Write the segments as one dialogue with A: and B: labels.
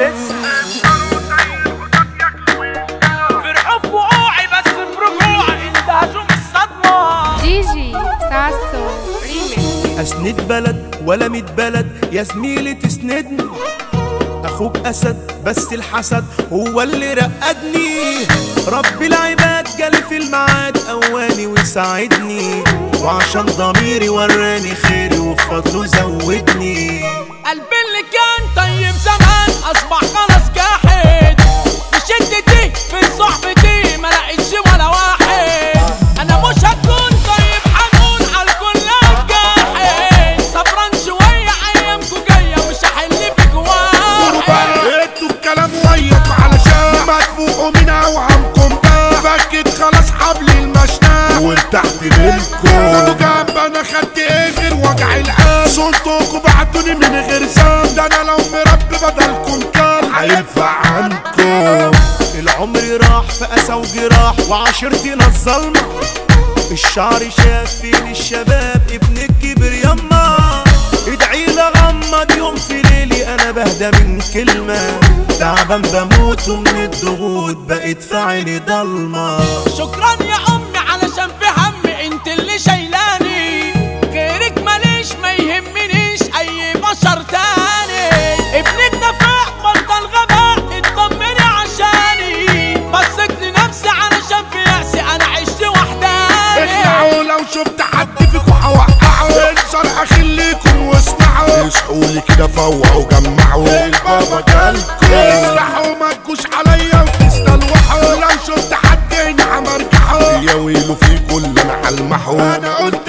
A: لسه فرحوا بوقوعي بس برجوعي اندهشوا من الصدمة
B: دي جي ساسو ريميكس
C: اسند بلد ولا ميت بلد يا زميلي تسندني اخوك اسد بس الحسد هو اللي رقدني رب العباد جالي في الميعاد قواني وساعدني وعشان ضميري وراني خيري وفضله زودني
A: قلبي اللي كان طيب زمان اصبح خلاص جاحد في شدتي في صحبتي ما لقيتش ولا واحد انا مش هكون طيب حنون على الكل جاحد صبران شويه ايامكو جايه مش هحل فيك واحد
D: انتوا الكلام وياك علشان ما تفوقوا من اوهامكم ده فكت خلاص حبل المشناه وارتحت منكم خدوا جنب انا خدت ايه غير وجع القلب صوتكم بعتوني من غير ذنب ده انا لو مربي بدلكم كان هينفع عنكم
C: العمر راح في أسى وجراح وعشرتنا الظلمة الشعر شاف فين الشباب ابن الكبر يما ادعي لغمض يوم في ليلي انا بهدى من كلمة تعبان بموت ومن الضغوط بقيت في عيني ضلمة
A: شكرا يا امي علشان في همي انت اللي شايلاني غيرك ماليش ما يهمنيش اي بشر تاني ابنك نفاق بطل غباء اطمني عشاني بصيت لنفسي علشان في يأسي انا عشت وحداني
D: اخلعوا لو شفت حد فيكم هوقعه انصر اخليكم واسمعوا اصحوا لي كده فوقوا جمعوا البابا جالكم افتحوا ما تجوش عليا وتستلوحوا لو شفت حد هنا همرجحه يا ويلو في كل انا هلمحه انا قلت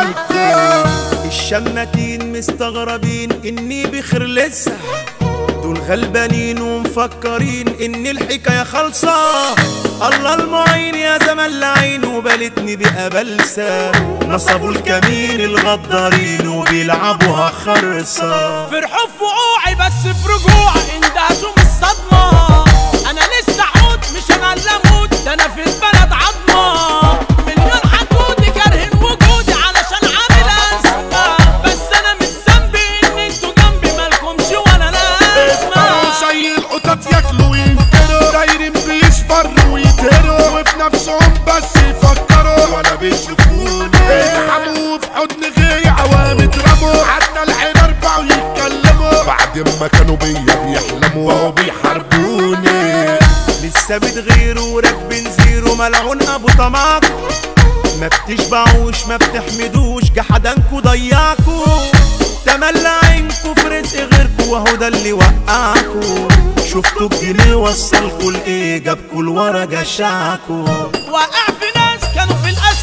D: لكم
C: الشماتين مستغربين اني بخير لسه دول غلبانين ومفكرين ان الحكايه خالصه الله المعين يا زمن لعين وبالتني بقى بلسه نصبوا الكمين الغدارين وبيلعبوها خرصه
A: فرحوا في وقوعي بس في رجوعي اندهشوا من الصدمة انا لسه عود مش انا اللي اموت ده انا في البلد عظمة مليون حدود كارهين وجودي علشان عامل ازمة بس انا مش ذنبي ان انتوا جنبي مالكمش ولا
D: اسمعوا
A: لازمة
D: زي القطط ياكلوا وينكروا دايرين بيصفروا ويتهروا وفي نفسهم بس يفكروا ولا بيشوفوني يلحموا في حضن غيري عوام يضربوا حتى الحمار بقوا يتكلموا بعد ما كانوا بيا بيحلموا وهو بيحاربوني
C: لسه بتغيروا وراكبين زيرو ملعون ابو طماط ما بتشبعوش ما بتحمدوش جحدانكوا ضيعكوا تملى عينكوا في رزق غيركوا وهو ده اللي وقعكوا شفتوا الجنيه وصلكوا لايه جابكوا لورا جشعكوا
A: واقع في ناس كانوا في الازمة